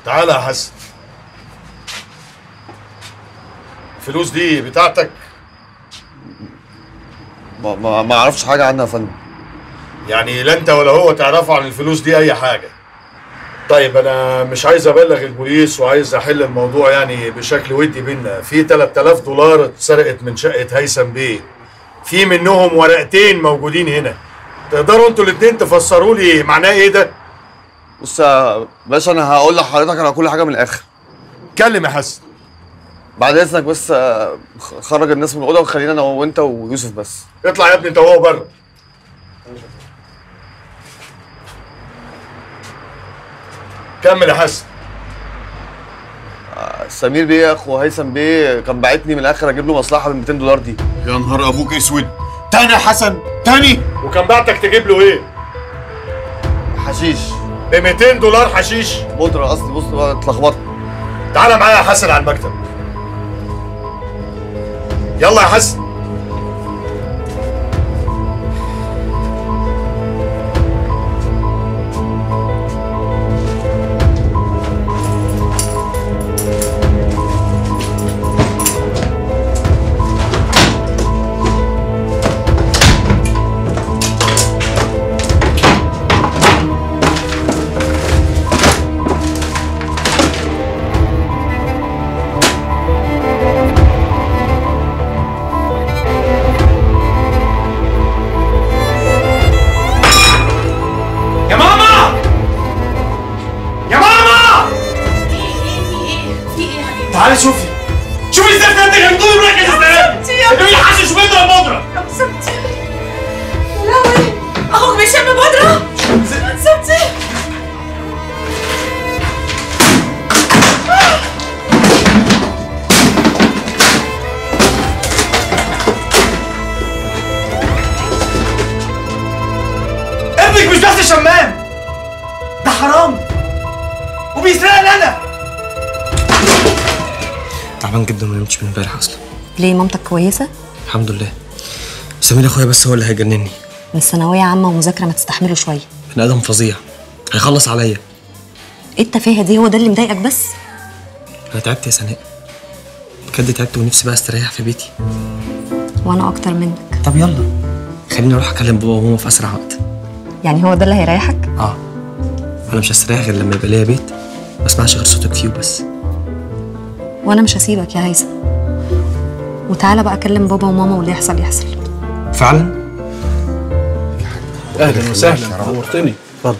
تعالى يا حسن الفلوس دي بتاعتك ما, ما, ما اعرفش حاجه عنها يا فندم يعني لا انت ولا هو تعرفوا عن الفلوس دي اي حاجه طيب انا مش عايز ابلغ البوليس وعايز احل الموضوع يعني بشكل ودي بينا في 3000 دولار اتسرقت من شقه هيثم بيه في منهم ورقتين موجودين هنا تقدروا انتوا الاتنين تفسروا لي معناه ايه ده بص يا باشا انا هقول لحضرتك على كل حاجه من الاخر اتكلم يا حسن بعد اذنك بس آه، خ- خرج الناس من الاوضه وخلينا انا وانت ويوسف بس اطلع يا ابني انت وهو بره كمل يا حسن سمير بيه اخو هيثم بيه كان باعتني من الاخر اجيب له مصلحه ب 200 دولار دي يا نهار ابوك اسود تاني يا حسن تاني وكان بعتك تجيب له ايه حشيش ب 200 دولار حشيش بودره اصلي بص بقى اتلخبطت تعالى معايا يا حسن على المكتب يلا يا حسن يا ماما يا ماما في ايه في ايه يا حبيبي تعالي شوفي شوفي ازاي انت غمضوني مركز ازاي انت مين حاسس بيضرب بودره يا مسبتي يا لهوي اخوك بيشم بودرة يا مسبتي ابنك مش بس شمام ده حرام وبيسرقني انا تعبان جدا ما نمتش من امبارح اصلا ليه مامتك كويسة؟ الحمد لله سمير اخويا بس هو اللي هيجنني بس ثانوية عامة ومذاكرة ما تستحمله شوية بني ادم فظيع هيخلص عليا ايه التفاهة دي هو ده اللي مضايقك بس؟ انا تعبت يا سناء بجد تعبت ونفسي بقى استريح في بيتي وانا اكتر منك طب يلا خليني اروح اكلم بابا وماما في اسرع وقت يعني هو ده اللي هيريحك؟ اه انا مش هستريح غير لما يبقى ليا بيت ما اسمعش غير صوتك فيه وبس وانا مش هسيبك يا هيثم وتعالى بقى اكلم بابا وماما واللي يحصل يحصل فعلا اهلا وسهلا نورتني اتفضل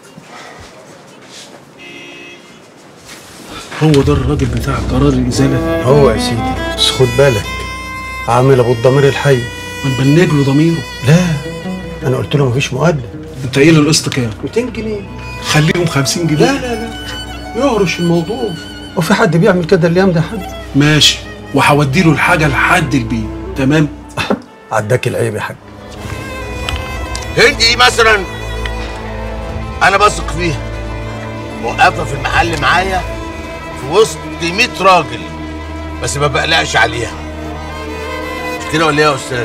هو ده الراجل بتاع قرار الازاله هو يا سيدي بس خد بالك عامل ابو الضمير الحي ما نبنج له ضميره لا انا قلت له مفيش مقدم انت قايل له القسط كام 200 جنيه خليهم 50 جنيه لا لا لا يهرش الموضوع وفي حد بيعمل كده الايام ده حد ماشي وهودي له الحاجه لحد البيت تمام عداك العيب يا حاج هندي دي مثلا انا بثق فيها موقفه في المحل معايا في وسط 100 راجل بس ما بقلقش عليها مش كده ولا ايه يا استاذ؟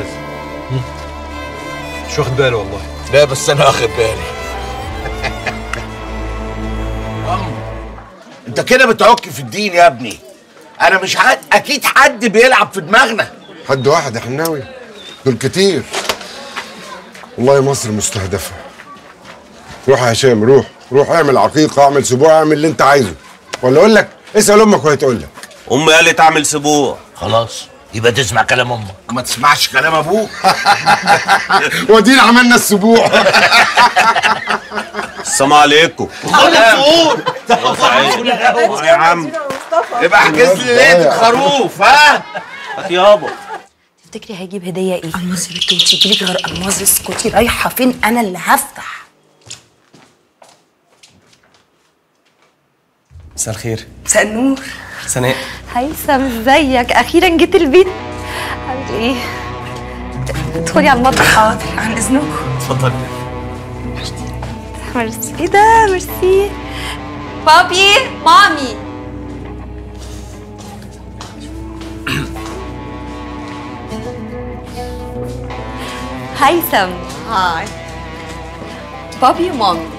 مش واخد بالي والله لا بس انا واخد بالي أم، انت كده بتعك في الدين يا ابني انا مش حد اكيد حد بيلعب في دماغنا حد واحد يا حناوي دول كتير والله مصر مستهدفة روح يا هشام روح روح اعمل عقيقة اعمل سبوع اعمل اللي انت عايزه ولا اقول لك اسأل امك وهي تقول لك امي قالت اعمل سبوع خلاص يبقى تسمع كلام امك ما تسمعش كلام ابوك ودينا عملنا السبوع السلام عليكم يا عم يبقى احجز لي ليله الخروف ها يابا تفتكري هيجيب هديه ايه؟ الماظ اللي انت تجيبي غير الماظ اسكتي رايحه فين انا اللي هفتح مساء الخير مساء النور سناء هيثم ازيك اخيرا جيت البيت عامل ايه؟ ادخلي على المطبخ حاضر عن اذنكم اتفضل ميرسي ايه ده ميرسي بابي مامي هيثم هاي بابي ومامي